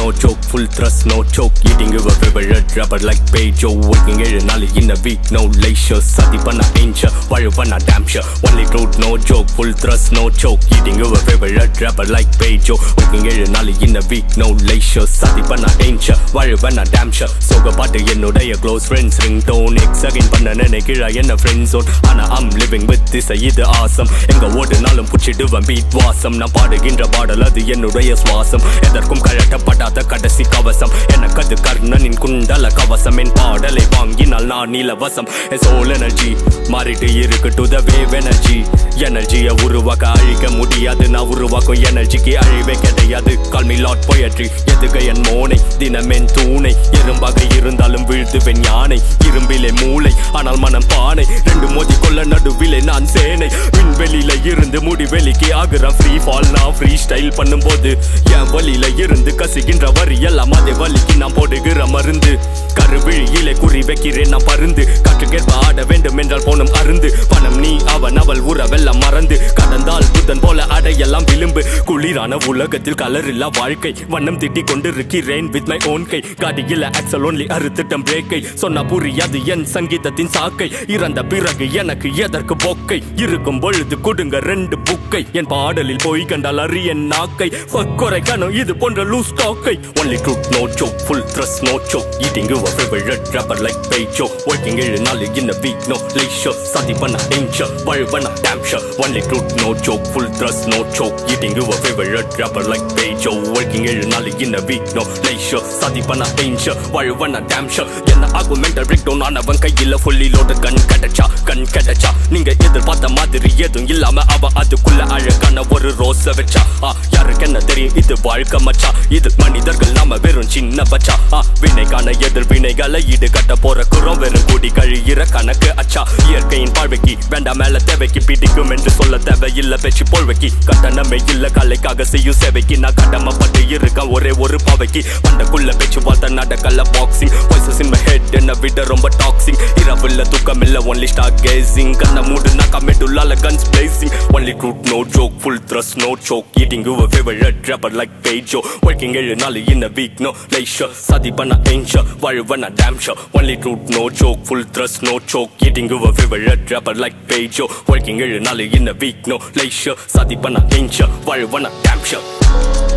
no joke, full thrust, no choke. Eating your favorite rapper like Pejo. Working ஏழு நாள் in a week, no leisure. சதி பண்ண inch, வாழ பண்ண damn sure. Only truth, no joke, full thrust, no choke. Eating your favorite rapper like Pejo. Working ஏழு நாள் in a week, no leisure. சதி பண்ண inch, வாழ பண்ண damn sure. சோக பாட்டு என்னுடைய close friends ringtone. Ex again பண்ண நினைக்கிறா என்ன friend zone. ஆனா I'm living with this, இது awesome. எங்க ஓடுனாலும் புடிச்சிடுவேன் beat வாசம். நான் பாடுகின்ற பாடல் அது என்னுடைய சுவாசம் எதற்கும் கழட்டப்படாத கடைசி கவசம் எனக்கு அது கர்ணனின் குண்டல கவசம் என் பாடலை வாங்கினால் நான் இலவசம் என் சோல் எனர்ஜி மாறிட்டு இருக்கு டு த வேவ் எனர்ஜி எனர்ஜியை உருவாக்க அழிக்க முடியாது நான் உருவாக்கும் எனர்ஜிக்கு அழிவே கிடையாது கால்மி லாட் போயட்ரி எதுக என் மோனை தினமென் தூணை எறும்பாக இருந்தாலும் வீழ்த்துவேன் யானை இரும்பிலே மூளை ஆனால் மனம் பானை ரெண்டு மோதி கொள்ள நடுவிலே நான் சேனை விண்வெளியில இருந்து முடிவெளிக்கு ஆகுறேன் ஃப்ரீ ஃபால் நான் ஃப்ரீ ஸ்டைல் பண்ணும்போது என் வழியில இருந்து கசிகின்ற வரி எல்லாம் அதே வலிக்கு நான் போடுகிற மருந்து கருவிழியிலே குறி வைக்கிறேன் நான் பருந்து காற்றுக்கேற்ப ஆட வேண்டும் என்றால் போனும் அருந்து பணம் நீ அவன் அவள் உறவெல்லாம் மறந்து கடந்தால் புத்தன் போல அடையெல்லாம் விளிம்பு குளிரான உலகத்தில் கலர் இல்லா வாழ்க்கை வண்ணம் திட்டி கொண்டிருக்கிறேன் வித் மை ஓன் கை காடியில் ஆக்சல் ஒன்லி அறுத்துட்டம் பிரேக்கை சொன்னா புரியாது என் சங்கீதத்தின் சாக்கை இறந்த பிறகு எனக்கு எதற்கு போக்கை இருக்கும் பொழுது கொடுங்க ரெண்டு புக்கை என் பாடலில் போய் கண்டால் அறியன் நாக்கை குறைக்கணும் இது போன்ற லூஸ் டாக்கை only truth no joke full trust no joke eating your favourite rapper like பேஜோ ஒர்க்கிங் ஏழு நாள் இன் வீக் நோ லேஷர் சதி பண்ண டேஞ்சர் வழுவன டேம்ஷர் only truth no joke full trust no joke eating your favourite rapper like பேஜோ working ஏழு நாள் இன் வீக் நோ லேஷர் சதி பண்ண டேஞ்சர் வழுவன டேம்ஷர் என்ன ஆகும் மென்டல் பிரேக் டவுன் ஆனவன் கையில் ஃபுல்லி லோட கண் கிடைச்சா கண் கிடைச்சா நீங்க எதிர்பார்த்த மாதிரி எதுவும் இல்லாம அவ அதுக்குள்ள அழகான ஒரு ரோஸ வச்சா ஆ யாருக்கு என்ன தெரியும் இது வாழ்க்கை மச்சா இது மனிதர்கள் நாம வெறும் சின்ன பச்சா ஆ வினைக்கான எதிர் வினைகளை ஈடு கட்ட போறக்குறோம் வெறும் கூடி கழியிற கணக்கு அச்சா இயற்கையின் வாழ்வைக்கு வேண்டாம் மேல தேவைக்கு பிடிக்கும் என்று சொல்ல தேவையில்லை பேச்சு போல்வைக்கு கட்டணமே இல்ல கலைக்காக செய்யும் சேவைக்கு நான் கடமைப்பட்டு இருக்கேன் ஒரே ஒரு பாவைக்கு பண்டக்குள்ள பேச்சு வார்த்தை நடக்கல boxing voices in my head என்ன விட ரொம்ப டாக்ஸிங் இரவுல தூக்கம் இல்ல ஒன்லி ஸ்டார் கேசிங் கண்ண மூடு நான் கமெட்டுள்ளால guns blazing only truth no joke full trust no choke eating your favorite rapper like Pejo working ஏழு நாள் in a week no leisure சதி பண்ண danger வாழ்வன damn sure only truth no joke full thrust no choke eating your favorite rapper like Pejo working ஏழு நாள் in a week no leisure சதி பண்ண danger வாழ்வன damn sure